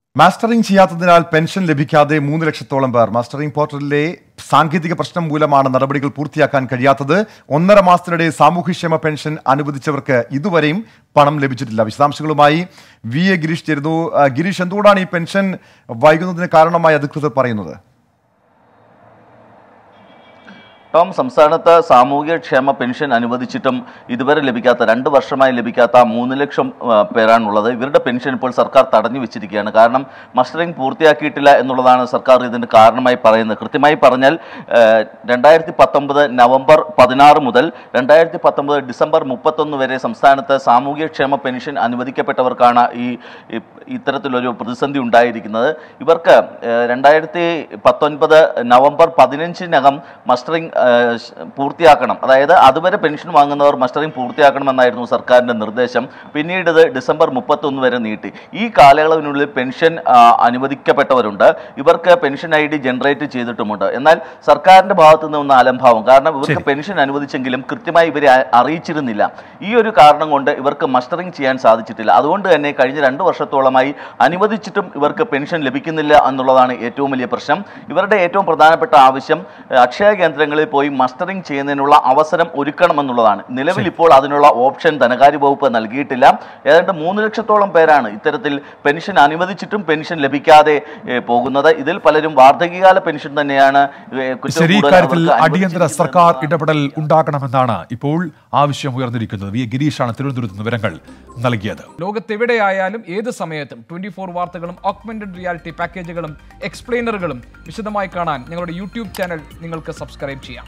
mastering ചെയ്യാത്തതിനാൽ pension ലഭിക്കാതെ മൂന്ന് ലക്ഷത്തോളം പേർ മാസ്റ്ററിംഗ് പോർട്ടലിലെ സാങ്കേതിക പ്രശ്നം മൂലമാണ് നടപടികൾ പൂർത്തിയാക്കാൻ കഴിയാത്തത് ഒന്നര മാസത്തിനിടെ സാമൂഹ്യക്ഷേമ പെൻഷൻ അനുവദിച്ചവർക്ക് ഇതുവരെയും പണം ലഭിച്ചിട്ടില്ല വിശദാംശങ്ങളുമായി വി എ ഗിരീഷ് ചേരുന്നു ആ, ഗിരീഷ് എന്തുകൊണ്ടാണ് ഈ പെൻഷൻ വൈകുന്നതിന് കാരണമായി അധികൃതർ പറയുന്നത് ടോം സംസ്ഥാനത്ത് സാമൂഹ്യക്ഷേമ പെൻഷൻ അനുവദിച്ചിട്ടും ഇതുവരെ ലഭിക്കാത്ത രണ്ട് വർഷമായി ലഭിക്കാത്ത മൂന്ന് ലക്ഷം ആ, പേരാണുള്ളത് ഇവരുടെ പെൻഷൻ ഇപ്പോൾ സർക്കാർ തടഞ്ഞു വെച്ചിരിക്കുകയാണ് കാരണം മസ്റ്ററിംഗ് പൂർത്തിയാക്കിയിട്ടില്ല എന്നുള്ളതാണ് സർക്കാർ ഇതിന് കാരണമായി പറയുന്നത് കൃത്യമായി പറഞ്ഞാൽ രണ്ടായിരത്തി പത്തൊമ്പത് നവംബർ പതിനാറ് മുതൽ രണ്ടായിരത്തി പത്തൊമ്പത് ഡിസംബർ മുപ്പത്തൊന്ന് വരെ സംസ്ഥാനത്ത് സാമൂഹ്യക്ഷേമ പെൻഷൻ അനുവദിക്കപ്പെട്ടവർക്കാണ് ഈ ഈ- ഇത്തരത്തിലൊരു പ്രതിസന്ധി ഉണ്ടായിരിക്കുന്നത് ഇവർക്ക് രണ്ടായിരത്തി പത്തൊൻപത് നവംബർ പതിനഞ്ചിനകം മസ്റ്ററിംഗ് ഏഹ്, ശ്- പൂർത്തിയാക്കണം അതായത് അതുവരെ പെൻഷൻ വാങ്ങുന്നവർ മസ്റ്ററിംഗ് പൂർത്തിയാക്കണമെന്നായിരുന്നു സർക്കാരിൻ്റെ നിർദ്ദേശം പിന്നീട് ഇത് ഡിസംബർ മുപ്പത്തൊന്ന് വരെ നീട്ടി ഈ കാലയളവിനുള്ളിൽ പെൻഷൻ ആ, അനുവദിക്കപ്പെട്ടവരുണ്ട് ഇവർക്ക് പെൻഷൻ ഐ ഡി ജനറേറ്റ് ചെയ്തിട്ടുമുണ്ട് എന്നാൽ സർക്കാരിൻ്റെ ഭാഗത്തു നിന്ന് അലംഭാവം കാരണം ഇവർക്ക് പെൻഷൻ അനുവദിച്ചെങ്കിലും കൃത്യമായി ഇവരെ അ- അറിയിച്ചിരുന്നില്ല ഈ ഒരു കാരണം കൊണ്ട് ഇവർക്ക് മസ്റ്ററിംഗ് ചെയ്യാൻ സാധിച്ചിട്ടില്ല അതുകൊണ്ട് തന്നെ കഴിഞ്ഞ രണ്ട് വർഷത്തോളമായി അനുവദിച്ചിട്ടും ഇവർക്ക് പെൻഷൻ ലഭിക്കുന്നില്ല എന്നുള്ളതാണ് ഏറ്റവും വലിയ പ്രശ്നം ഇവരുടെ ഏറ്റവും പ്രധാനപ്പെട്ട ആവശ്യം ഏഹ്, അക്ഷയ കേന്ദ്രങ്ങളിൽ പോയി മസ്റ്ററിംഗ് ചെയ്യുന്നതിനുള്ള അവസരം ഒരുക്കണമെന്നുള്ളതാണ് നിലവിൽ ഇപ്പോൾ അതിനുള്ള ഓപ്ഷൻ ധനകാര്യ വകുപ്പ് നൽകിയിട്ടില്ല ഏതാണ്ട് മൂന്ന് ലക്ഷത്തോളം പേരാണ് ഇത്തരത്തിൽ പെൻഷൻ അനുവദിച്ചിട്ടും പെൻഷൻ ലഭിക്കാതെ ഏഹ്, പോകുന്നത് ഇതിൽ പലരും വാർദ്ധക്യകാല പെൻഷൻ തന്നെയാണ് ഏഹ്, കുറ്റം ശരി കൂടുതൽ ഇക്കാര്യത്തിൽ അവർക്ക് അടിയന്തര അനുവദിച്ചിരിക്കുന്നത് സർക്കാർ ഇടപെടൽ ഉണ്ടാക്കണമെന്നാണ് ഇപ്പോൾ ആവശ്യം ഉയർന്നിരിക്കുന്നത് വി എ ഗിരീഷാണ് തിരുവനന്തപുരത്ത് നിന്ന് വിവരങ്ങൾ നൽകിയത് ലോകത്തെവിടെയായാലും ഏത് സമയത്തും ട്വന്റി ഫോർ വാർത്തകളും ഓഗ്മെന്റഡ് റിയാലിറ്റി പാക്കേജുകളും എക്സ്പ്ലെയിനറുകളും വിശദമായി കാണാൻ ഞങ്ങളുടെ യൂട്യൂബ് ചാനൽ നിങ്ങൾക്ക് സബ്സ്ക്രൈബ് ചെയ്യാം